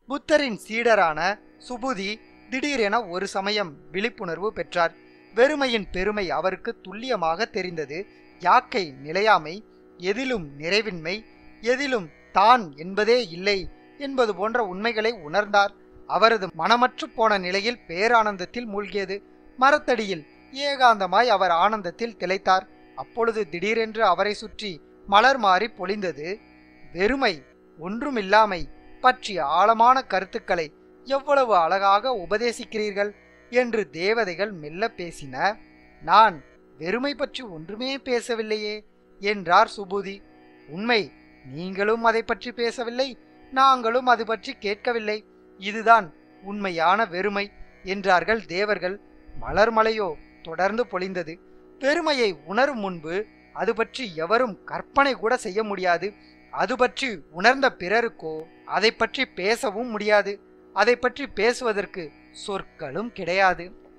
புத்தரின் சீடரான சுபுதி திடீரென ஒரு சமயம் விழிப்புணர்வு பெற்றார் வெறுமையின் பெருமை அவருக்கு துல்லியமாக தெரிந்தது யாக்கை நிலையாமை எதிலும் நிறைவின்மை எதிலும் தான் என்பதே இல்லை என்பது போன்ற உண்மைகளை உணர்ந்தார் அவரது மனமற்று போன நிலையில் பேரானந்தத்தில் மூழ்கியது மரத்தடியில் ஏகாந்தமாய் அவர் ஆனந்தத்தில் திளைத்தார் அப்பொழுது திடீரென்று அவரை சுற்றி மலர் மாறி பொழிந்தது வெறுமை ஒன்றுமில்லாமை பற்றிய ஆழமான கருத்துக்களை எவ்வளவு அழகாக உபதேசிக்கிறீர்கள் என்று தேவதைகள் மெல்ல பேசின நான் வெறுமை பற்றி ஒன்றுமே பேசவில்லையே என்றார் சுபுதி உண்மை நீங்களும் அதை பற்றி பேசவில்லை நாங்களும் அது பற்றி கேட்கவில்லை இதுதான் உண்மையான வெறுமை என்றார்கள் தேவர்கள் மலர்மலையோ தொடர்ந்து பொழிந்தது பெருமையை உணரும் முன்பு அது பற்றி எவரும் கற்பனை கூட செய்ய முடியாது அது பற்றி உணர்ந்த பிறருக்கோ அதை பற்றி பேசவும் முடியாது அதை பற்றி பேசுவதற்கு சொற்களும் கிடையாது